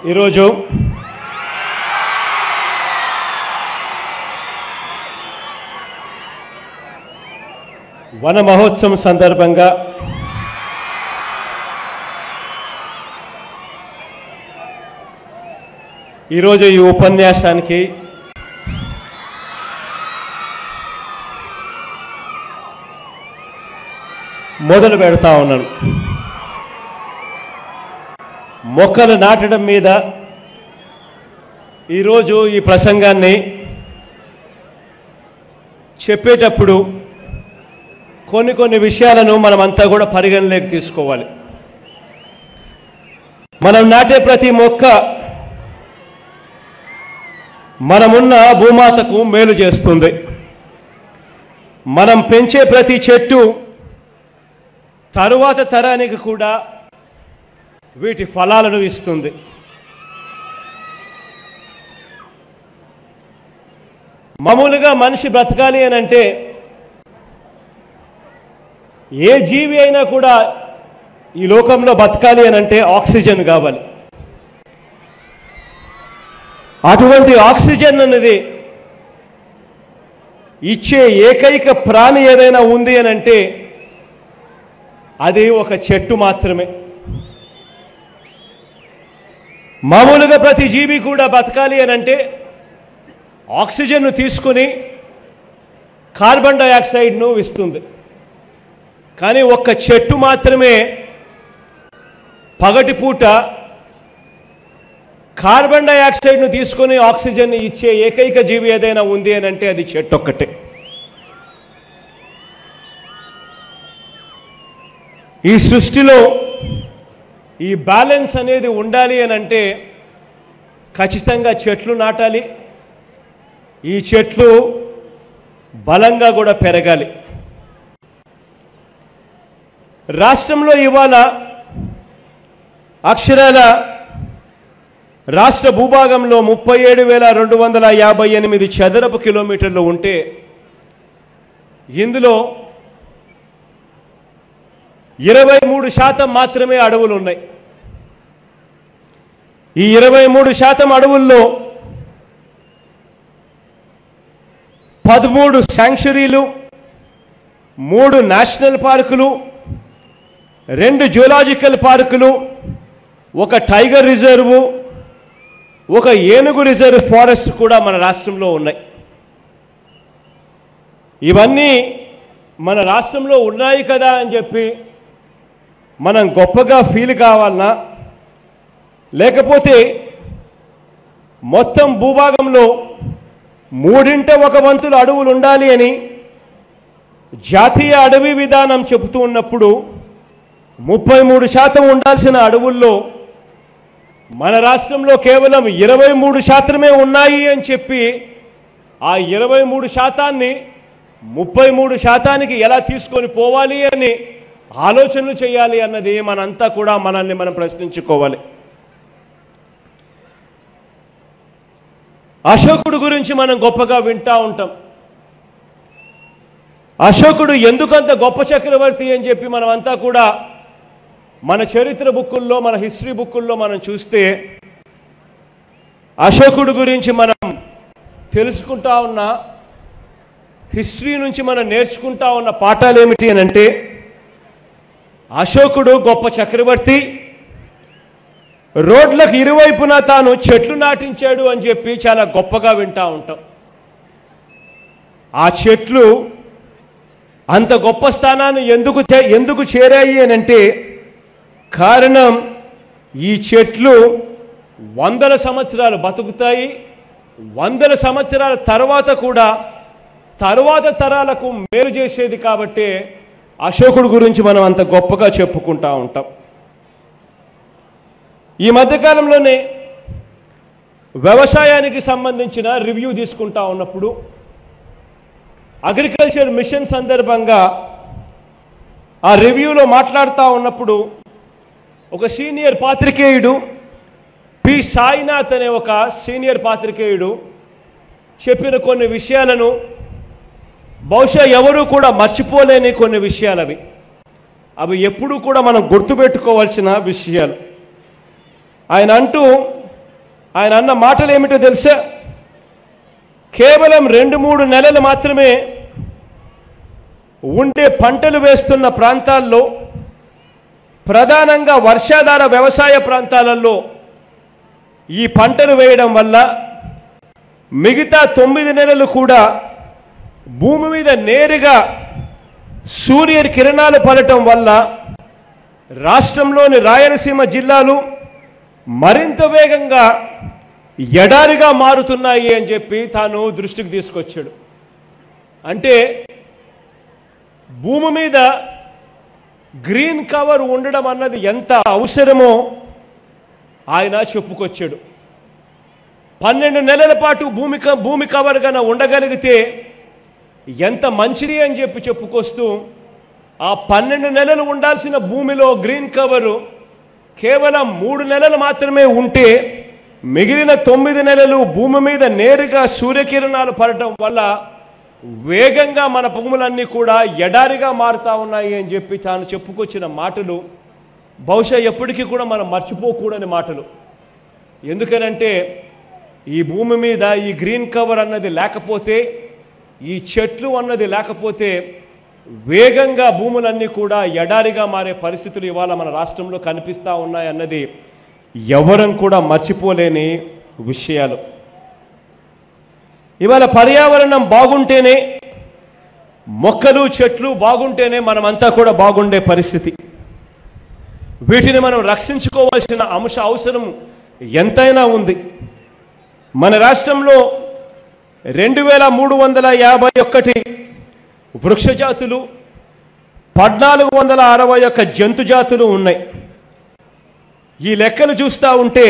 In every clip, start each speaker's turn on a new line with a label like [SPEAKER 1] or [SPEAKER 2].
[SPEAKER 1] ఈరోజు వన మహోత్సవం సందర్భంగా ఈరోజు ఈ ఉపన్యాసానికి మొదలు పెడతా ఉన్నాను మొక్కలు నాటడం మీద ఈరోజు ఈ ప్రసంగాన్ని చెప్పేటప్పుడు కొన్ని కొన్ని విషయాలను మనమంతా కూడా పరిగణలోకి తీసుకోవాలి మనం నాటే ప్రతి మొక్క మనమున్న భూమాతకు మేలు చేస్తుంది మనం పెంచే ప్రతి చెట్టు తరువాత తరానికి కూడా వీటి ఫలాలను ఇస్తుంది మామూలుగా మనిషి బ్రతకాలి అని అంటే ఏ జీవి అయినా కూడా ఈ లోకంలో బతకాలి అని అంటే ఆక్సిజన్ కావాలి అటువంటి ఆక్సిజన్ అనేది ఇచ్చే ఏకైక ప్రాణి ఏదైనా ఉంది అని అంటే అది ఒక చెట్టు మాత్రమే మామూలుగా ప్రతి జీవి కూడా బతకాలి అని అంటే ఆక్సిజన్ను తీసుకుని కార్బన్ డయాక్సైడ్ను ఇస్తుంది కానీ ఒక్క చెట్టు మాత్రమే పగటిపూట కార్బన్ డయాక్సైడ్ను తీసుకొని ఆక్సిజన్ ఇచ్చే ఏకైక జీవి ఏదైనా ఉంది అని అంటే అది చెట్టు ఒక్కటే ఈ సృష్టిలో ఈ బ్యాలెన్స్ అనేది ఉండాలి అని అంటే ఖచ్చితంగా చెట్లు నాటాలి ఈ చెట్లు బలంగా కూడా పెరగాలి రాష్ట్రంలో ఇవాళ అక్షరాల రాష్ట్ర భూభాగంలో ముప్పై ఏడు వేల రెండు వందల యాభై ఎనిమిది చదరపు కిలోమీటర్లు ఉంటే ఇందులో ఇరవై మూడు శాతం మాత్రమే అడవులు ఉన్నాయి ఈ ఇరవై మూడు శాతం అడవుల్లో పదమూడు శాంక్చురీలు మూడు నేషనల్ పార్కులు రెండు జూలాజికల్ పార్కులు ఒక టైగర్ రిజర్వు ఒక ఏనుగు రిజర్వ్ ఫారెస్ట్ కూడా మన రాష్ట్రంలో ఉన్నాయి ఇవన్నీ మన రాష్ట్రంలో ఉన్నాయి కదా అని చెప్పి మనం గొప్పగా ఫీల్ కావాలన్నా లేకపోతే మొత్తం భూభాగంలో మూడింట ఒక వంతులు అడవులు ఉండాలి అని జాతీయ అడవి విధానం చెబుతూ ఉన్నప్పుడు ముప్పై మూడు శాతం ఉండాల్సిన అడవుల్లో మన రాష్ట్రంలో కేవలం ఇరవై మూడు శాతమే ఉన్నాయి అని చెప్పి ఆ ఇరవై మూడు శాతాన్ని ముప్పై మూడు శాతానికి ఎలా తీసుకొని పోవాలి అని ఆలోచనలు చేయాలి అన్నది మనంతా కూడా మనల్ని మనం ప్రశ్నించుకోవాలి అశోకుడు గురించి మనం గొప్పగా వింటా ఉంటాం అశోకుడు ఎందుకంత గొప్ప చక్రవర్తి అని చెప్పి మనమంతా కూడా మన చరిత్ర బుక్కుల్లో మన హిస్టరీ బుక్కుల్లో మనం చూస్తే అశోకుడు గురించి మనం తెలుసుకుంటా ఉన్న హిస్టరీ నుంచి మనం నేర్చుకుంటా ఉన్న పాఠాలు ఏమిటి అని అంటే అశోకుడు గొప్ప చక్రవర్తి రోడ్లకు ఇరువైపున తాను చెట్లు నాటించాడు అని చెప్పి చాలా గొప్పగా వింటా ఉంటాం ఆ చెట్లు అంత గొప్ప స్థానాన్ని ఎందుకు చే- ఎందుకు చేరాయి అని అంటే కారణం ఈ చెట్లు వందల సంవత్సరాలు బతుకుతాయి వందల సంవత్సరాల తర్వాత కూడా తరువాత తరాలకు మేలు చేసేది కాబట్టే అశోకుడు గురించి మనం అంత గొప్పగా చెప్పుకుంటా ఉంటాం ఈ మధ్యకాలంలోనే వ్యవసాయానికి సంబంధించిన రివ్యూ తీసుకుంటా ఉన్నప్పుడు అగ్రికల్చర్ మిషన్ సందర్భంగా ఆ రివ్యూలో మాట్లాడుతూ ఉన్నప్పుడు ఒక సీనియర్ పాత్రికేయుడు పి సాయినాథ్ అనే ఒక సీనియర్ పాత్రికేయుడు చెప్పిన కొన్ని విషయాలను బహుశా ఎవరూ కూడా మర్చిపోలేని కొన్ని విషయాలు అవి అవి ఎప్పుడూ కూడా మనం గుర్తుపెట్టుకోవాల్సిన విషయాలు ఆయన అంటూ ఆయన అన్న మాటలు ఏమిటో తెలుసా కేవలం రెండు మూడు నెలలు మాత్రమే ఉండే పంటలు వేస్తున్న ప్రాంతాల్లో ప్రధానంగా వర్షాధార వ్యవసాయ ప్రాంతాలలో ఈ పంటలు వేయడం వల్ల మిగతా తొమ్మిది నెలలు కూడా భూమి మీద నేరుగా సూర్య కిరణాలు పడటం వల్ల రాష్ట్రంలోని రాయలసీమ జిల్లాలు మరింత వేగంగా ఎడారిగా మారుతున్నాయి అని చెప్పి తాను దృష్టికి తీసుకొచ్చాడు అంటే భూమి మీద గ్రీన్ కవర్ ఉండడం అన్నది ఎంత అవసరమో ఆయన చెప్పుకొచ్చాడు పన్నెండు నెలల పాటు భూమి క- భూమి కవర్ గన ఉండగలిగితే ఎంత మంచిది అని చెప్పి చెప్పుకొస్తూ ఆ పన్నెండు నెలలు ఉండాల్సిన భూమిలో గ్రీన్ కవరు కేవలం మూడు నెలలు మాత్రమే ఉంటే మిగిలిన తొమ్మిది నెలలు భూమి మీద నేరుగా సూర్యకిరణాలు పడటం వల్ల వేగంగా మన భూములన్నీ కూడా ఎడారిగా మారుతా ఉన్నాయి అని చెప్పి తాను చెప్పుకొచ్చిన మాటలు బహుశా ఎప్పటికీ కూడా మనం మర్చిపోకూడని మాటలు ఎందుకనంటే ఈ భూమి మీద ఈ గ్రీన్ కవర్ అన్నది లేకపోతే ఈ చెట్లు అన్నది లేకపోతే వేగంగా భూములన్నీ కూడా ఎడారిగా మారే పరిస్థితులు ఇవాళ మన రాష్ట్రంలో కనిపిస్తా ఉన్నాయన్నది ఎవరం కూడా మర్చిపోలేని విషయాలు ఇవాళ పర్యావరణం బాగుంటేనే మొక్కలు చెట్లు బాగుంటేనే మనమంతా కూడా బాగుండే పరిస్థితి వీటిని మనం రక్షించుకోవాల్సిన అంశ అవసరం ఎంతైనా ఉంది మన రాష్ట్రంలో రెండు వేల మూడు వందల యాభై ఒక్కటి వృక్ష జాతులు పద్నాలుగు వందల అరవై ఒక్క జంతు జాతులు ఉన్నాయి ఈ లెక్కలు చూస్తూ ఉంటే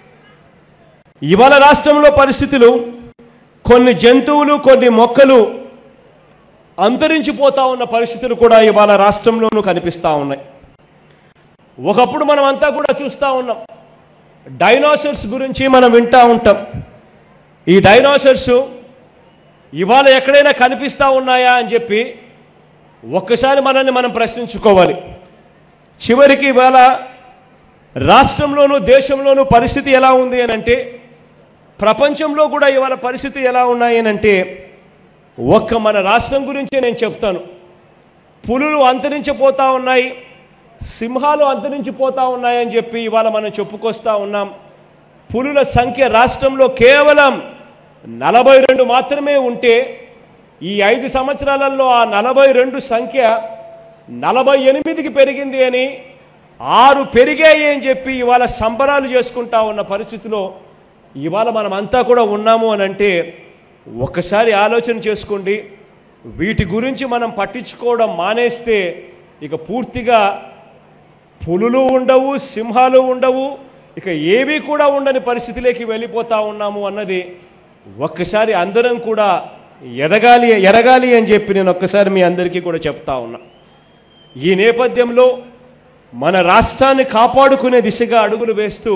[SPEAKER 1] ఇవాళ రాష్ట్రంలో పరిస్థితులు కొన్ని జంతువులు కొన్ని మొక్కలు అంతరించిపోతా ఉన్న పరిస్థితులు కూడా ఇవాళ రాష్ట్రంలోనూ కనిపిస్తా ఉన్నాయి ఒకప్పుడు మనం అంతా కూడా చూస్తూ ఉన్నాం డైనోసర్స్ గురించి మనం వింటా ఉంటాం ఈ డైనోసర్స్ ఇవాళ ఎక్కడైనా కనిపిస్తా ఉన్నాయా అని చెప్పి ఒక్కసారి మనల్ని మనం ప్రశ్నించుకోవాలి చివరికి ఇవాళ రాష్ట్రంలోనూ దేశంలోనూ పరిస్థితి ఎలా ఉంది అని అంటే ప్రపంచంలో కూడా ఇవాళ పరిస్థితి ఎలా ఉన్నాయి అని అంటే ఒక్క మన రాష్ట్రం గురించే నేను చెప్తాను పులులు అంతరించిపోతా ఉన్నాయి సింహాలు అంతరించిపోతా ఉన్నాయని చెప్పి ఇవాళ మనం చెప్పుకొస్తా ఉన్నాం పులుల సంఖ్య రాష్ట్రంలో కేవలం నలభై రెండు మాత్రమే ఉంటే ఈ ఐదు సంవత్సరాలలో ఆ నలభై రెండు సంఖ్య నలభై ఎనిమిదికి పెరిగింది అని ఆరు పెరిగాయి అని చెప్పి ఇవాళ సంబరాలు చేసుకుంటా ఉన్న పరిస్థితిలో ఇవాళ మనం అంతా కూడా ఉన్నాము అని అంటే ఒక్కసారి ఆలోచన చేసుకోండి వీటి గురించి మనం పట్టించుకోవడం మానేస్తే ఇక పూర్తిగా పులులు ఉండవు సింహాలు ఉండవు ఇక ఏవి కూడా ఉండని పరిస్థితిలోకి వెళ్ళిపోతా ఉన్నాము అన్నది ఒక్కసారి అందరం కూడా ఎదగాలి ఎరగాలి అని చెప్పి నేను ఒక్కసారి మీ అందరికీ కూడా చెప్తా ఉన్నా ఈ నేపథ్యంలో మన రాష్ట్రాన్ని కాపాడుకునే దిశగా అడుగులు వేస్తూ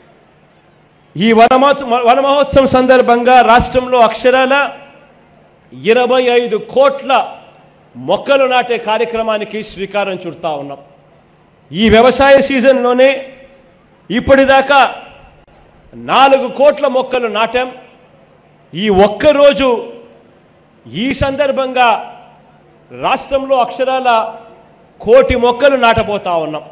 [SPEAKER 1] ఈ వనమహోత్సవం వన మహోత్సవం సందర్భంగా రాష్ట్రంలో అక్షరాల ఇరవై ఐదు కోట్ల మొక్కలు నాటే కార్యక్రమానికి శ్రీకారం చుడతా ఉన్నాం ఈ వ్యవసాయ సీజన్లోనే ఇప్పటిదాకా నాలుగు కోట్ల మొక్కలు నాటాం ఈ ఒక్కరోజు ఈ సందర్భంగా రాష్ట్రంలో అక్షరాల కోటి మొక్కలు నాటబోతా ఉన్నాం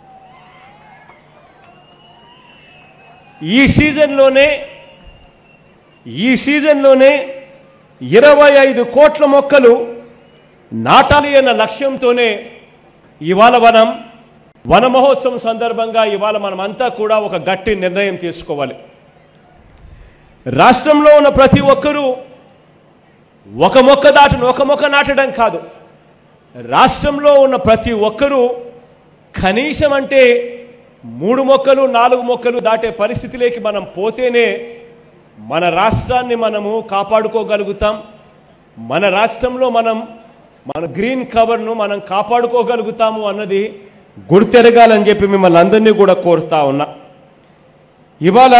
[SPEAKER 1] ఈ సీజన్లోనే ఈ సీజన్లోనే ఇరవై ఐదు కోట్ల మొక్కలు నాటాలి అన్న లక్ష్యంతోనే ఇవాళ మనం వన మహోత్సవం సందర్భంగా ఇవాళ మనమంతా కూడా ఒక గట్టి నిర్ణయం తీసుకోవాలి రాష్ట్రంలో ఉన్న ప్రతి ఒక్కరూ ఒక మొక్క దాటను ఒక మొక్క నాటడం కాదు రాష్ట్రంలో ఉన్న ప్రతి ఒక్కరూ కనీసం అంటే మూడు మొక్కలు నాలుగు మొక్కలు దాటే పరిస్థితిలోకి మనం పోతేనే మన రాష్ట్రాన్ని మనము కాపాడుకోగలుగుతాం మన రాష్ట్రంలో మనం మన గ్రీన్ కవర్ను మనం కాపాడుకోగలుగుతాము అన్నది గుర్తెరగాలని చెప్పి మిమ్మల్ని అందరినీ కూడా కోరుతా ఉన్నా ఇవాళ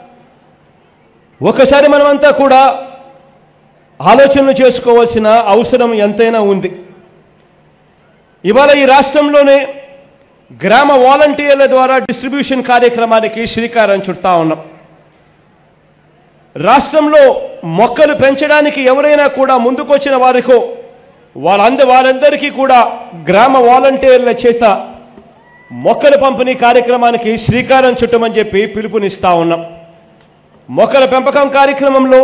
[SPEAKER 1] ఒకసారి మనమంతా కూడా ఆలోచనలు చేసుకోవాల్సిన అవసరం ఎంతైనా ఉంది ఇవాళ ఈ రాష్ట్రంలోనే గ్రామ వాలంటీర్ల ద్వారా డిస్ట్రిబ్యూషన్ కార్యక్రమానికి శ్రీకారం చుడతా ఉన్నాం రాష్ట్రంలో మొక్కలు పెంచడానికి ఎవరైనా కూడా ముందుకొచ్చిన వారికో వాళ్ళంద వారందరికీ కూడా గ్రామ వాలంటీర్ల చేత మొక్కల పంపిణీ కార్యక్రమానికి శ్రీకారం చుట్టమని చెప్పి పిలుపునిస్తా ఉన్నాం మొక్కల పెంపకం కార్యక్రమంలో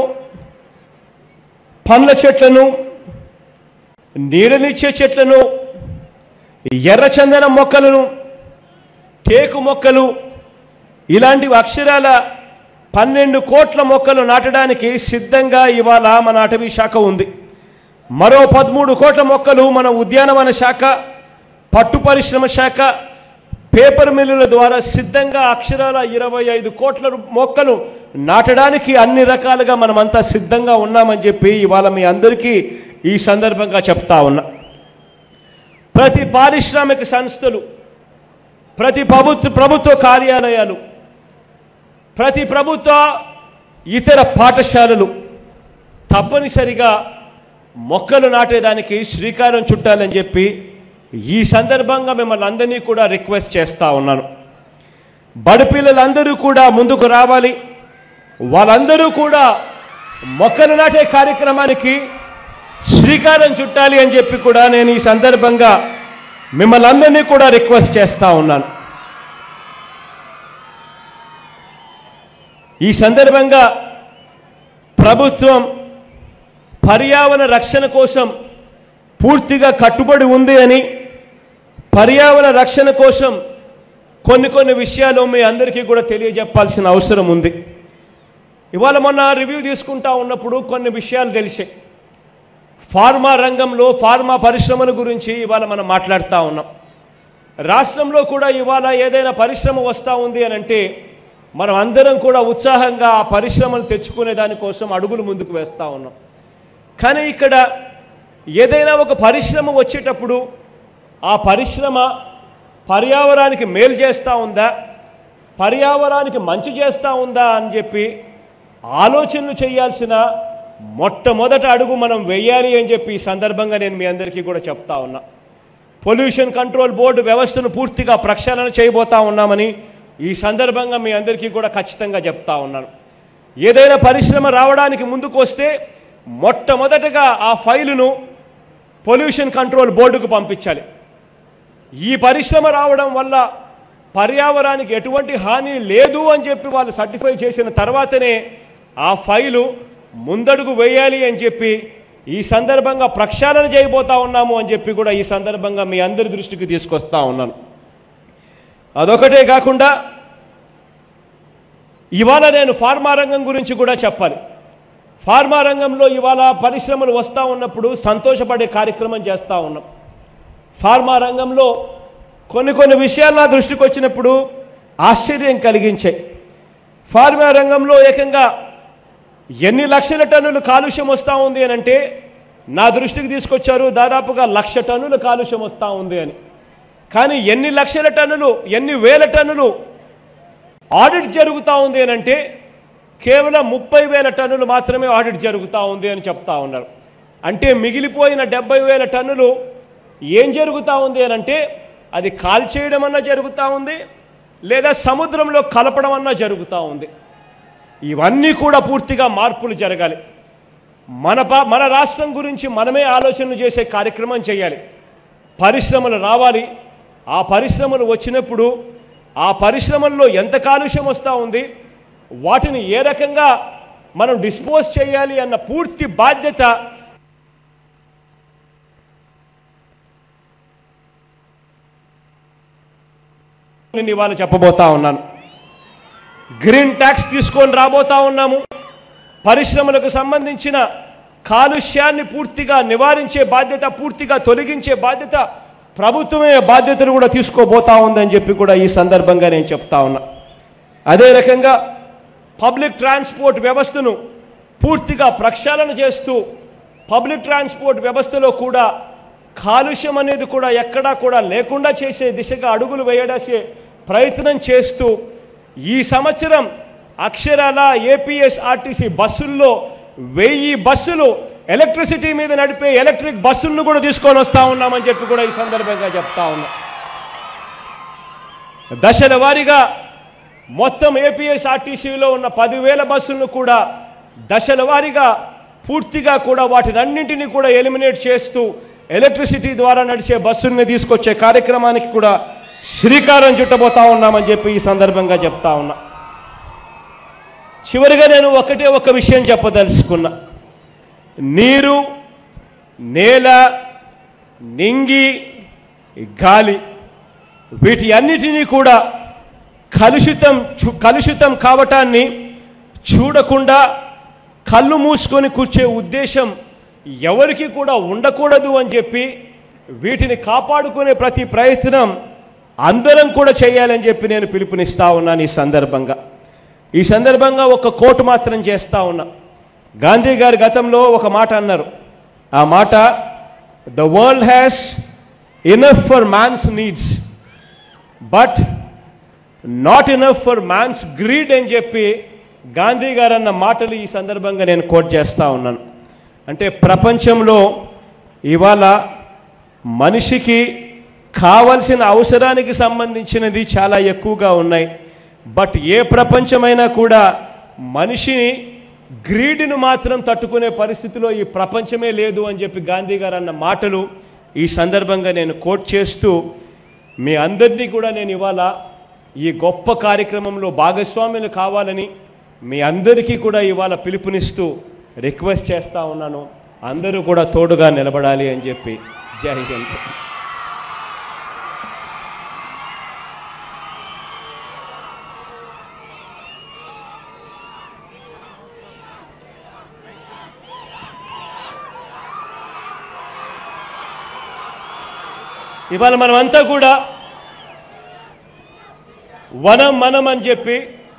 [SPEAKER 1] పండ్ల చెట్లను నీడనిచ్చే చెట్లను ఎర్రచందనం మొక్కలను టేకు మొక్కలు ఇలాంటివి అక్షరాల పన్నెండు కోట్ల మొక్కలు నాటడానికి సిద్ధంగా ఇవాళ మన అటవీ శాఖ ఉంది మరో పదమూడు కోట్ల మొక్కలు మన ఉద్యానవన శాఖ పట్టు పరిశ్రమ శాఖ పేపర్ మిల్లుల ద్వారా సిద్ధంగా అక్షరాల ఇరవై ఐదు కోట్ల రు- మొక్కలు నాటడానికి అన్ని రకాలుగా మనమంతా సిద్ధంగా ఉన్నామని చెప్పి ఇవాళ మీ అందరికీ ఈ సందర్భంగా చెప్తా ఉన్నా ప్రతి పారిశ్రామిక సంస్థలు ప్రతి ప్రభుత్వ ప్రభుత్వ కార్యాలయాలు ప్రతి ప్రభుత్వ ఇతర పాఠశాలలు తప్పనిసరిగా మొక్కలు నాటేదానికి శ్రీకారం చుట్టాలని చెప్పి ఈ సందర్భంగా మిమ్మల్ని అందరినీ కూడా రిక్వెస్ట్ చేస్తా ఉన్నాను బడి పిల్లలందరూ కూడా ముందుకు రావాలి వాళ్ళందరూ కూడా మొక్కలు నాటే కార్యక్రమానికి శ్రీకారం చుట్టాలి అని చెప్పి కూడా నేను ఈ సందర్భంగా మిమ్మల్ని అందరినీ కూడా రిక్వెస్ట్ చేస్తా ఉన్నాను ఈ సందర్భంగా ప్రభుత్వం పర్యావరణ రక్షణ కోసం పూర్తిగా కట్టుబడి ఉంది అని పర్యావరణ రక్షణ కోసం కొన్ని కొన్ని విషయాలు మీ అందరికీ కూడా తెలియజెప్పాల్సిన అవసరం ఉంది ఇవాళ మొన్న రివ్యూ తీసుకుంటా ఉన్నప్పుడు కొన్ని విషయాలు తెలిసాయి ఫార్మా రంగంలో ఫార్మా పరిశ్రమల గురించి ఇవాళ మనం మాట్లాడుతూ ఉన్నాం రాష్ట్రంలో కూడా ఇవాళ ఏదైనా పరిశ్రమ వస్తూ ఉంది అని అంటే మనం అందరం కూడా ఉత్సాహంగా ఆ పరిశ్రమలు తెచ్చుకునే దానికోసం అడుగులు ముందుకు వేస్తూ ఉన్నాం కానీ ఇక్కడ ఏదైనా ఒక పరిశ్రమ వచ్చేటప్పుడు ఆ పరిశ్రమ పర్యావరణానికి మేలు చేస్తూ ఉందా పర్యావరణానికి మంచి చేస్తూ ఉందా అని చెప్పి ఆలోచనలు చేయాల్సిన మొట్టమొదట అడుగు మనం వెయ్యాలి అని చెప్పి ఈ సందర్భంగా నేను మీ అందరికీ కూడా చెప్తా ఉన్నా పొల్యూషన్ కంట్రోల్ బోర్డు వ్యవస్థను పూర్తిగా ప్రక్షాళన చేయబోతా ఉన్నామని ఈ సందర్భంగా మీ అందరికీ కూడా ఖచ్చితంగా చెప్తా ఉన్నాను ఏదైనా పరిశ్రమ రావడానికి ముందుకు వస్తే మొట్టమొదటగా ఆ ఫైలును పొల్యూషన్ కంట్రోల్ బోర్డుకు పంపించాలి ఈ పరిశ్రమ రావడం వల్ల పర్యావరణానికి ఎటువంటి హాని లేదు అని చెప్పి వాళ్ళు సర్టిఫై చేసిన తర్వాతనే ఆ ఫైలు ముందడుగు వేయాలి అని చెప్పి ఈ సందర్భంగా ప్రక్షాళన చేయబోతా ఉన్నాము అని చెప్పి కూడా ఈ సందర్భంగా మీ అందరి దృష్టికి తీసుకొస్తా ఉన్నాను అదొకటే కాకుండా ఇవాళ నేను ఫార్మా రంగం గురించి కూడా చెప్పాలి ఫార్మా రంగంలో ఇవాళ పరిశ్రమలు వస్తూ ఉన్నప్పుడు సంతోషపడే కార్యక్రమం చేస్తూ ఉన్నాం ఫార్మా రంగంలో కొన్ని కొన్ని విషయాలు నా దృష్టికి వచ్చినప్పుడు ఆశ్చర్యం కలిగించాయి ఫార్మా రంగంలో ఏకంగా ఎన్ని లక్షల టన్నులు కాలుష్యం వస్తూ ఉంది అని అంటే నా దృష్టికి తీసుకొచ్చారు దాదాపుగా లక్ష టన్నుల కాలుష్యం వస్తూ ఉంది అని కానీ ఎన్ని లక్షల టన్నులు ఎన్ని వేల టన్నులు ఆడిట్ జరుగుతూ ఉంది అని అంటే కేవలం ముప్పై వేల టన్నులు మాత్రమే ఆడిట్ జరుగుతూ ఉంది అని చెప్తా ఉన్నారు అంటే మిగిలిపోయిన డెబ్బై వేల టన్నులు ఏం జరుగుతూ ఉంది అని అంటే అది కాల్చేయడం అన్నా జరుగుతూ ఉంది లేదా సముద్రంలో కలపడం అన్నా జరుగుతూ ఉంది ఇవన్నీ కూడా పూర్తిగా మార్పులు జరగాలి మన పా- మన రాష్ట్రం గురించి మనమే ఆలోచనలు చేసే కార్యక్రమం చేయాలి పరిశ్రమలు రావాలి ఆ పరిశ్రమలు వచ్చినప్పుడు ఆ పరిశ్రమల్లో ఎంత కాలుష్యం వస్తూ ఉంది వాటిని ఏ రకంగా మనం డిస్పోజ్ చేయాలి అన్న పూర్తి బాధ్యత నేను ఇవాళ చెప్పబోతా ఉన్నాను గ్రీన్ ట్యాక్స్ తీసుకొని రాబోతా ఉన్నాము పరిశ్రమలకు సంబంధించిన కాలుష్యాన్ని పూర్తిగా నివారించే బాధ్యత పూర్తిగా తొలగించే బాధ్యత ప్రభుత్వమే బాధ్యతను కూడా తీసుకోబోతా ఉందని చెప్పి కూడా ఈ సందర్భంగా నేను చెప్తా ఉన్నా అదే రకంగా పబ్లిక్ ట్రాన్స్పోర్ట్ వ్యవస్థను పూర్తిగా ప్రక్షాళన చేస్తూ పబ్లిక్ ట్రాన్స్పోర్ట్ వ్యవస్థలో కూడా కాలుష్యం అనేది కూడా ఎక్కడా కూడా లేకుండా చేసే దిశగా అడుగులు వేయడాసే ప్రయత్నం చేస్తూ ఈ సంవత్సరం అక్షరాల ఏపీఎస్ ఆర్టీసీ బస్సుల్లో వెయ్యి బస్సులు ఎలక్ట్రిసిటీ మీద నడిపే ఎలక్ట్రిక్ బస్సులను కూడా తీసుకొని వస్తా ఉన్నామని చెప్పి కూడా ఈ సందర్భంగా చెప్తా ఉన్నా దశల వారీగా మొత్తం ఏపీఎస్ ఆర్టీసీలో ఉన్న పదివేల బస్సులను కూడా దశల వారీగా పూర్తిగా కూడా వాటినన్నింటినీ కూడా ఎలిమినేట్ చేస్తూ ఎలక్ట్రిసిటీ ద్వారా నడిచే బస్సుల్ని తీసుకొచ్చే కార్యక్రమానికి కూడా శ్రీకారం చుట్టబోతా ఉన్నామని చెప్పి ఈ సందర్భంగా చెప్తా ఉన్నా చివరిగా నేను ఒకటే ఒక విషయం చెప్పదలుచుకున్నా నీరు నేల నింగి గాలి వీటి అన్నిటినీ కూడా కలుషితం చు- కలుషితం కావటాన్ని చూడకుండా కళ్ళు మూసుకొని కూర్చే ఉద్దేశం ఎవరికి కూడా ఉండకూడదు అని చెప్పి వీటిని కాపాడుకునే ప్రతి ప్రయత్నం అందరం కూడా చేయాలని చెప్పి నేను పిలుపునిస్తా ఉన్నాను ఈ సందర్భంగా ఈ సందర్భంగా ఒక కోట్ మాత్రం చేస్తా ఉన్నా గాంధీ గారు గతంలో ఒక మాట అన్నారు ఆ మాట the world has enough for man's needs but not enough for man's greed అని చెప్పి గాంధీ గారు అన్న మాటలు ఈ సందర్భంగా నేను కోట్ చేస్తా ఉన్నాను అంటే ప్రపంచంలో ఇవాళ మనిషికి కావలసిన అవసరానికి సంబంధించినది చాలా ఎక్కువగా ఉన్నాయి బట్ ఏ ప్రపంచమైనా కూడా మనిషిని గ్రీడ్ను మాత్రం తట్టుకునే పరిస్థితిలో ఈ ప్రపంచమే లేదు అని చెప్పి గాంధీ గారు అన్న మాటలు ఈ సందర్భంగా నేను కోట్ చేస్తూ మీ అందరినీ కూడా నేను ఇవాళ ఈ గొప్ప కార్యక్రమంలో భాగస్వాములు కావాలని మీ అందరికీ కూడా ఇవాళ పిలుపునిస్తూ రిక్వెస్ట్ చేస్తా ఉన్నాను అందరూ కూడా తోడుగా నిలబడాలి అని చెప్పి జై హింద్ ఇవాళ మనమంతా కూడా వనం మనం అని చెప్పి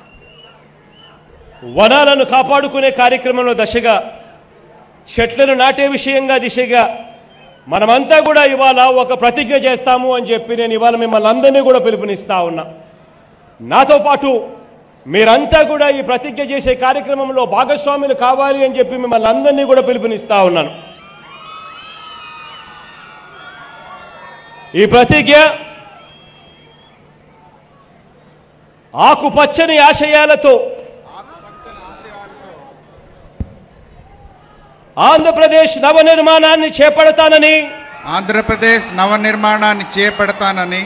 [SPEAKER 1] వనాలను కాపాడుకునే కార్యక్రమంలో దశగా చెట్లను నాటే విషయంగా దిశగా మనమంతా కూడా ఇవాళ ఒక ప్రతిజ్ఞ చేస్తాము అని చెప్పి నేను ఇవాళ మిమ్మల్ని అందరినీ కూడా పిలుపునిస్తా ఉన్నా నాతో పాటు మీరంతా కూడా ఈ ప్రతిజ్ఞ చేసే కార్యక్రమంలో భాగస్వాములు కావాలి అని చెప్పి మిమ్మల్ని అందరినీ కూడా పిలుపునిస్తా ఉన్నాను ఈ ప్రతిజ్ఞ ఆకుపచ్చని ఆశయాలతో ఆంధ్రప్రదేశ్ నవనిర్మాణాన్ని చేపడతానని
[SPEAKER 2] ఆంధ్రప్రదేశ్ నవనిర్మాణాన్ని చేపడతానని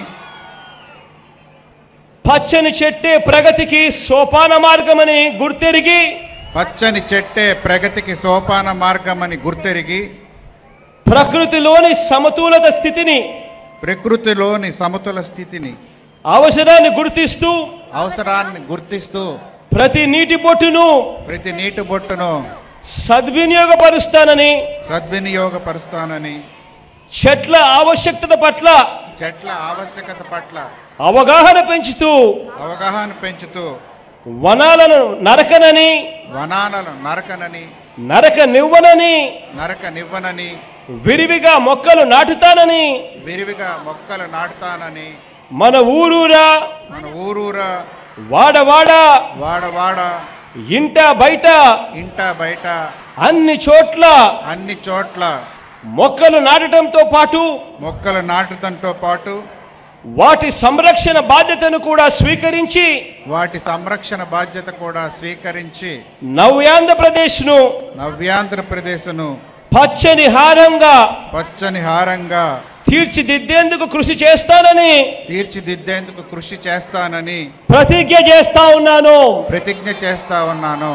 [SPEAKER 1] పచ్చని చెట్టే ప్రగతికి సోపాన మార్గమని గుర్తెరిగి
[SPEAKER 2] పచ్చని చెట్టే ప్రగతికి సోపాన మార్గమని గుర్తెరిగి
[SPEAKER 1] ప్రకృతిలోని సమతులత స్థితిని
[SPEAKER 2] ప్రకృతిలోని సమతుల స్థితిని
[SPEAKER 1] అవసరాన్ని గుర్తిస్తూ
[SPEAKER 2] అవసరాన్ని గుర్తిస్తూ
[SPEAKER 1] ప్రతి నీటి బొట్టును
[SPEAKER 2] ప్రతి నీటి బొట్టును
[SPEAKER 1] సద్వినియోగపరుస్తానని
[SPEAKER 2] సద్వినియోగపరుస్తానని
[SPEAKER 1] చెట్ల ఆవశ్యకత పట్ల
[SPEAKER 2] చెట్ల ఆవశ్యకత పట్ల
[SPEAKER 1] అవగాహన పెంచుతూ
[SPEAKER 2] అవగాహన పెంచుతూ
[SPEAKER 1] వనాలను నరకనని
[SPEAKER 2] వనాలను నరకనని
[SPEAKER 1] నరక నివ్వనని
[SPEAKER 2] నరక నివ్వనని
[SPEAKER 1] విరివిగా మొక్కలు నాటుతానని
[SPEAKER 2] విరివిగా మొక్కలు నాటుతానని
[SPEAKER 1] మన ఊరూరా
[SPEAKER 2] మన ఊరూరా
[SPEAKER 1] వాడవాడ
[SPEAKER 2] వాడవాడ
[SPEAKER 1] ఇంట బయట
[SPEAKER 2] ఇంట బయట
[SPEAKER 1] అన్ని చోట్ల
[SPEAKER 2] అన్ని చోట్ల
[SPEAKER 1] మొక్కలు నాటడంతో పాటు
[SPEAKER 2] మొక్కలు నాటుతంతో పాటు
[SPEAKER 1] వాటి సంరక్షణ బాధ్యతను కూడా స్వీకరించి
[SPEAKER 2] వాటి సంరక్షణ బాధ్యత కూడా స్వీకరించి
[SPEAKER 1] నవ్యాంధ్రప్రదేశ్ను
[SPEAKER 2] నవ్యాంధ్రప్రదేశ్ను
[SPEAKER 1] పచ్చని హారంగా
[SPEAKER 2] పచ్చని హారంగా
[SPEAKER 1] తీర్చిదిద్దేందుకు కృషి చేస్తానని
[SPEAKER 2] తీర్చిదిద్దేందుకు కృషి చేస్తానని
[SPEAKER 1] ప్రతిజ్ఞ చేస్తా ఉన్నాను
[SPEAKER 2] ప్రతిజ్ఞ చేస్తా ఉన్నాను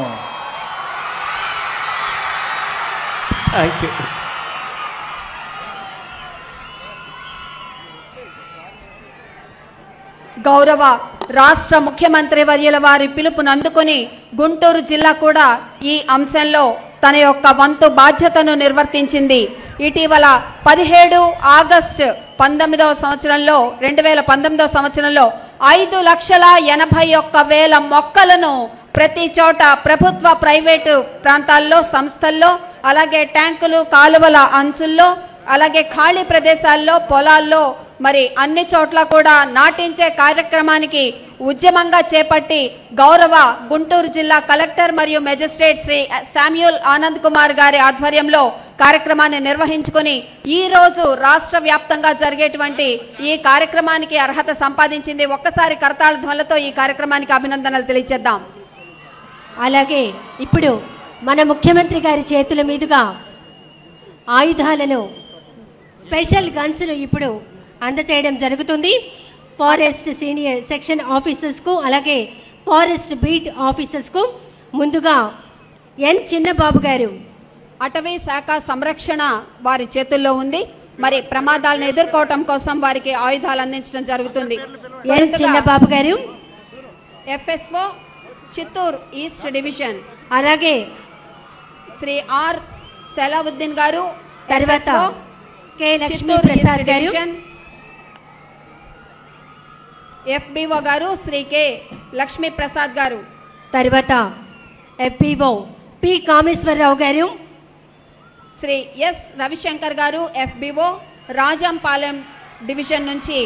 [SPEAKER 1] థ్యాంక్ యూ
[SPEAKER 3] గౌరవ రాష్ట్ర ముఖ్యమంత్రి వర్యుల వారి పిలుపును అందుకుని గుంటూరు జిల్లా కూడా ఈ అంశంలో తన యొక్క వంతు బాధ్యతను నిర్వర్తించింది ఇటీవల పదిహేడు ఆగస్టు పంతొమ్మిదవ సంవత్సరంలో రెండు వేల పంతొమ్మిదవ సంవత్సరంలో ఐదు లక్షల ఎనభై ఒక్క వేల మొక్కలను ప్రతి చోట ప్రభుత్వ ప్రైవేటు ప్రాంతాల్లో సంస్థల్లో అలాగే ట్యాంకులు కాలువల అంచుల్లో అలాగే ఖాళీ ప్రదేశాల్లో పొలాల్లో మరి అన్ని చోట్ల కూడా నాటించే కార్యక్రమానికి ఉద్యమంగా చేపట్టి గౌరవ గుంటూరు జిల్లా కలెక్టర్ మరియు మెజిస్ట్రేట్ శ్రీ శామ్యూల్ ఆనంద్ కుమార్ గారి ఆధ్వర్యంలో కార్యక్రమాన్ని నిర్వహించుకుని ఈ రోజు రాష్ట్ర వ్యాప్తంగా జరిగేటువంటి ఈ కార్యక్రమానికి అర్హత సంపాదించింది ఒక్కసారి కరతాళ ధ్వనులతో ఈ కార్యక్రమానికి అభినందనలు తెలియజేద్దాం
[SPEAKER 4] అలాగే ఇప్పుడు మన ముఖ్యమంత్రి గారి చేతుల మీదుగా ఆయుధాలను స్పెషల్ గన్స్ను ఇప్పుడు అందచేయడం జరుగుతుంది ఫారెస్ట్ సీనియర్ సెక్షన్ ఆఫీసర్స్కు అలాగే ఫారెస్ట్ బీట్ ఆఫీసర్స్కు ముందుగా ఎన్ చిన్నబాబు గారు
[SPEAKER 3] అటవీ శాఖ సంరక్షణ వారి చేతుల్లో ఉంది మరి ప్రమాదాలను ఎదుర్కోవటం కోసం వారికి ఆయుధాలు అందించడం జరుగుతుంది
[SPEAKER 4] ఎన్ చిన్నబాబు గారు
[SPEAKER 3] ఎఫ్ఎస్ఓ చిత్తూరు ఈస్ట్ డివిజన్
[SPEAKER 4] అలాగే
[SPEAKER 3] శ్రీ ఆర్ సెలావుద్దీన్ గారు
[SPEAKER 4] తర్వాత
[SPEAKER 3] FSO,
[SPEAKER 4] K Lakshmi
[SPEAKER 3] Chittoor
[SPEAKER 4] Prasad
[SPEAKER 3] east
[SPEAKER 4] గారు
[SPEAKER 3] డివిజన్ ఎఫ్బిఓ గారు శ్రీ కె లక్ష్మీ ప్రసాద్ గారు
[SPEAKER 4] తర్వాత ఎఫ్పిఓ పి కామేశ్వరరావు గారు
[SPEAKER 3] శ్రీ ఎస్ రవిశంకర్ గారు ఎఫ్బిఓ రాజంపాలెం డివిజన్ నుంచి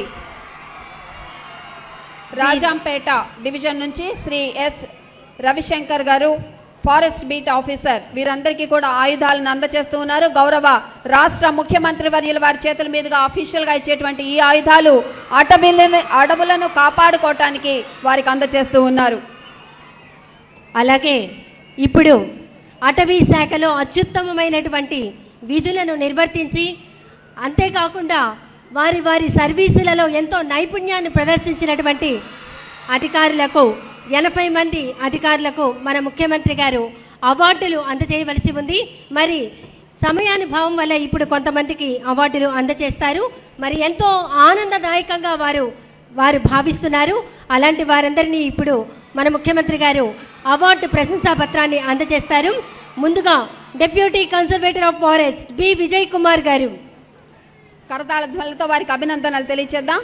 [SPEAKER 3] రాజంపేట డివిజన్ నుంచి శ్రీ ఎస్ రవిశంకర్ గారు ఫారెస్ట్ బీట్ ఆఫీసర్ వీరందరికీ కూడా ఆయుధాలను అందజేస్తూ ఉన్నారు గౌరవ రాష్ట్ర ముఖ్యమంత్రి వర్యుల వారి చేతుల మీదుగా అఫీషియల్ గా ఇచ్చేటువంటి ఈ ఆయుధాలు అటవీలను అడవులను కాపాడుకోవటానికి వారికి అందజేస్తూ ఉన్నారు
[SPEAKER 4] అలాగే ఇప్పుడు అటవీ శాఖలో అత్యుత్తమమైనటువంటి విధులను నిర్వర్తించి అంతేకాకుండా వారి వారి సర్వీసులలో ఎంతో నైపుణ్యాన్ని ప్రదర్శించినటువంటి అధికారులకు ఎనభై మంది అధికారులకు మన ముఖ్యమంత్రి గారు అవార్డులు అందజేయవలసి ఉంది మరి సమయానుభావం వల్ల ఇప్పుడు కొంతమందికి అవార్డులు అందజేస్తారు మరి ఎంతో ఆనందదాయకంగా వారు వారు భావిస్తున్నారు అలాంటి వారందరినీ ఇప్పుడు మన ముఖ్యమంత్రి గారు అవార్డు ప్రశంసా పత్రాన్ని అందజేస్తారు ముందుగా deputy conservator of forest B Vijay Kumar గారు
[SPEAKER 3] కరతాళ ధ్వనులతో వారికి అభినందనలు తెలియచేద్దాం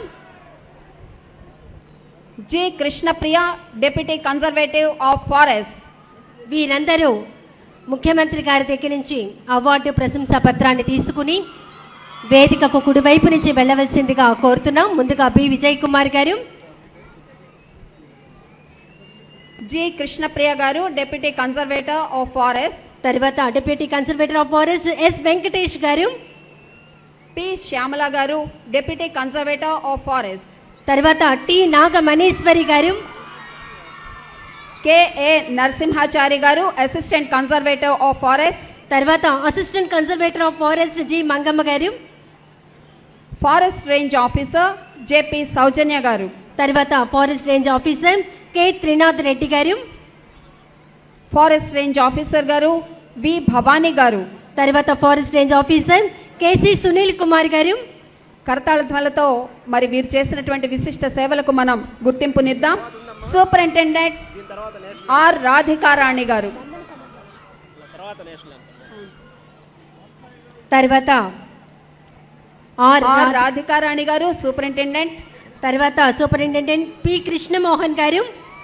[SPEAKER 3] G Krishnapriya deputy conservative of forest
[SPEAKER 4] వీరందరూ ముఖ్యమంత్రి గారి దగ్గర నుంచి అవార్డు ప్రశంసా పత్రాన్ని తీసుకుని వేదికకు కుడివైపు నుంచి వెళ్ళవలసిందిగా కోరుతున్నాం ముందుగా బి విజయ్ కుమార్ గారు
[SPEAKER 3] జి కృష్ణప్రియ గారు డిప్యూటీ కన్జర్వేటర్ ఆఫ్ ఫారెస్ట్
[SPEAKER 4] తర్వాత deputy conservator of forest S Venkatesh గారు
[SPEAKER 3] పి శ్యామల గారు డిప్యూటీ కన్జర్వేటర్ ఆఫ్ ఫారెస్ట్
[SPEAKER 4] తర్వాత టి నాగ మనీశ్వరి గారు
[SPEAKER 3] కెఏ నరసింహాచారి గారు అసిస్టెంట్ కన్జర్వేటివ్ ఆఫ్ ఫారెస్ట్
[SPEAKER 4] తర్వాత assistant conservator of forest G Mangamma గారు
[SPEAKER 3] forest range officer JP Soujanya గారు
[SPEAKER 4] తర్వాత forest range officer K Trinath Reddy గారు
[SPEAKER 3] ఫారెస్ట్ రేంజ్ ఆఫీసర్ గారు వి భవానీ గారు
[SPEAKER 4] తర్వాత ఫారెస్ట్ రేంజ్ ఆఫీసర్ కేసి సునీల్ కుమార్ గారు
[SPEAKER 3] కరతాళ ధ్వలతో మరి వీరు చేసినటువంటి విశిష్ట సేవలకు మనం గుర్తింపునిద్దాం సూపరింటెండెంట్ ఆర్ రాధికారాణి గారు
[SPEAKER 4] తర్వాత ఆర్
[SPEAKER 3] ఆర్
[SPEAKER 4] రా-
[SPEAKER 3] రాధికారాణి గారు సూపరింటెండెంట్
[SPEAKER 4] తర్వాత సూపరింటెండెంట్ పి కృష్ణమోహన్ గారు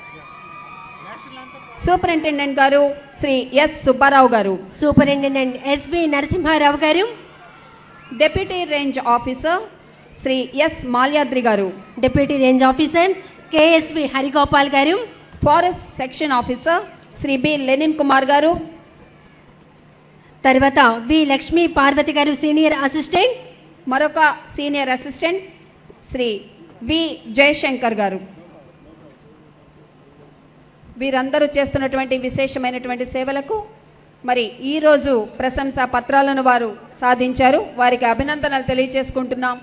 [SPEAKER 3] సూపరింటెండెంట్ గారు శ్రీ ఎస్ సుబ్బారావు గారు
[SPEAKER 4] సూపరింటెండెంట్ ఎస్బి నరసింహారావు గారు
[SPEAKER 3] deputy range officer Shri S Malyadri గారు
[SPEAKER 4] deputy range officer KSV Harigopal గారు
[SPEAKER 3] forest section officer Shri B Lenin Kumar గారు
[SPEAKER 4] తర్వాత వి లక్ష్మీ పార్వతి గారు సీనియర్ అసిస్టెంట్
[SPEAKER 3] మరొక senior assistant Shri V Jayashankar గారు వీరందరూ చేస్తున్నటువంటి విశేషమైనటువంటి సేవలకు మరి ఈ రోజు ప్రశంసా పత్రాలను వారు సాధించారు వారికి అభినందనలు తెలియజేసుకుంటున్నాం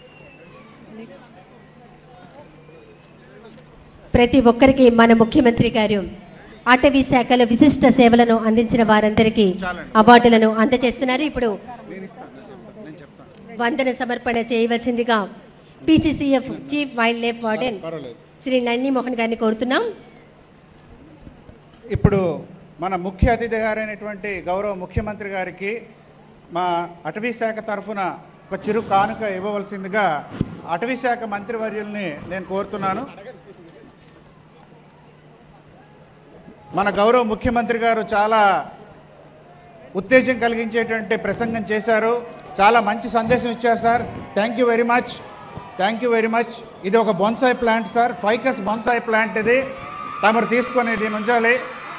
[SPEAKER 4] ప్రతి ఒక్కరికి మన ముఖ్యమంత్రి గారు అటవీ శాఖలో విశిష్ట సేవలను అందించిన వారందరికీ అవార్డులను అందజేస్తున్నారు ఇప్పుడు వందన సమర్పణ చేయవలసిందిగా PCCF chief wildlife warden Shri Nalini Mohan గారిని కోరుతున్నాం
[SPEAKER 2] ఇప్పుడు మన ముఖ్య అతిథి గారైనటువంటి గౌరవ ముఖ్యమంత్రి గారికి మా అటవీ శాఖ తరఫున ఒక చిరు కానుక ఇవ్వవలసిందిగా అటవీ శాఖ మంత్రివర్యుల్ని నేను కోరుతున్నాను మన గౌరవ ముఖ్యమంత్రి గారు చాలా ఉత్తేజం కలిగించేటువంటి ప్రసంగం చేశారు చాలా మంచి సందేశం ఇచ్చారు sir thank you very much thank you very much ఇది ఒక bonsai plant sir ficus bonsai plant ఇది తమరు తీసుకొని దీని ఉంచాలి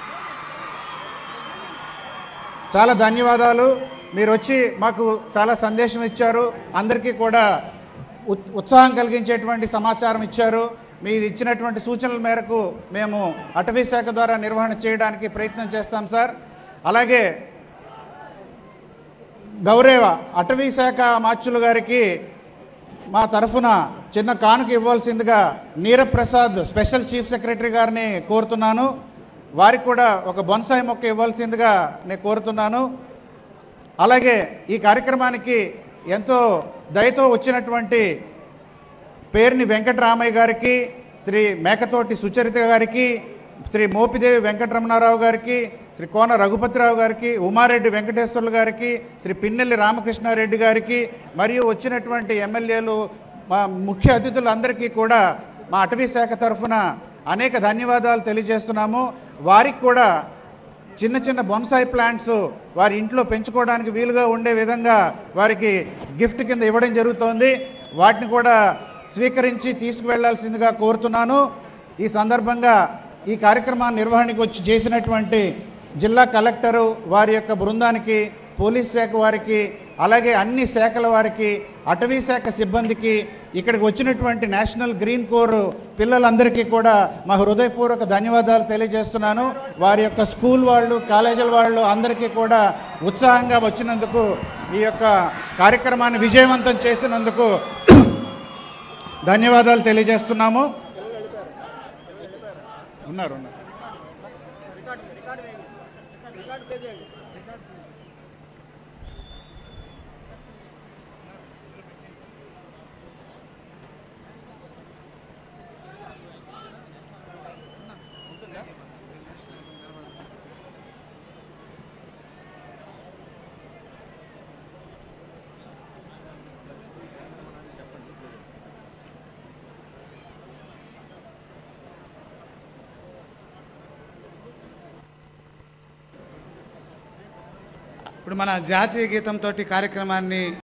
[SPEAKER 2] చాలా ధన్యవాదాలు మీరు వచ్చి మాకు చాలా సందేశం ఇచ్చారు అందరికీ కూడా ఉత్- ఉత్సాహం కలిగించేటువంటి సమాచారం ఇచ్చారు మీరు ఇచ్చినటువంటి సూచనల మేరకు మేము అటవీ శాఖ ద్వారా నిర్వహణ చేయడానికి ప్రయత్నం చేస్తాం సార్ అలాగే గౌరవ అటవీ శాఖ మార్చులు గారికి మా తరఫున చిన్న కానుక ఇవ్వాల్సిందిగా నీరప్రసాద్ స్పెషల్ చీఫ్ సెక్రటరీ గారిని కోరుతున్నాను వారికి కూడా ఒక బొన్సాయి మొక్క ఇవ్వాల్సిందిగా నేను కోరుతున్నాను అలాగే ఈ కార్యక్రమానికి ఎంతో దయతో వచ్చినటువంటి పేర్ని వెంకటరామయ్య గారికి శ్రీ మేకతోటి సుచరిత గారికి శ్రీ మోపిదేవి వెంకటరమణారావు గారికి శ్రీ కోన రఘుపతిరావు గారికి ఉమారెడ్డి వెంకటేశ్వర్లు గారికి శ్రీ పిన్నెల్లి రామకృష్ణారెడ్డి గారికి మరియు వచ్చినటువంటి ఎమ్మెల్యేలు మా ముఖ్య అతిథులందరికీ కూడా మా అటవీ శాఖ తరఫున అనేక ధన్యవాదాలు తెలియజేస్తున్నాము వారికి కూడా చిన్న చిన్న బొన్సాయి ప్లాంట్స్ వారి ఇంట్లో పెంచుకోవడానికి వీలుగా ఉండే విధంగా వారికి గిఫ్ట్ కింద ఇవ్వడం జరుగుతోంది వాటిని కూడా స్వీకరించి తీసుకువెళ్లాల్సిందిగా కోరుతున్నాను ఈ సందర్భంగా ఈ కార్యక్రమాన్ని నిర్వహణకు వచ్చి చేసినటువంటి జిల్లా కలెక్టరు వారి యొక్క బృందానికి పోలీస్ శాఖ వారికి అలాగే అన్ని శాఖల వారికి అటవీ శాఖ సిబ్బందికి ఇక్కడికి వచ్చినటువంటి నేషనల్ గ్రీన్ కోర్ పిల్లలందరికీ కూడా మా హృదయపూర్వక ధన్యవాదాలు తెలియజేస్తున్నాను వారి యొక్క స్కూల్ వాళ్ళు కాలేజీల వాళ్ళు అందరికీ కూడా ఉత్సాహంగా వచ్చినందుకు ఈ యొక్క కార్యక్రమాన్ని విజయవంతం చేసినందుకు ధన్యవాదాలు తెలియజేస్తున్నాము ఉన్నారు ఉన్నారు ఇప్పుడు మన జాతీయ గీతంతో కార్యక్రమాన్ని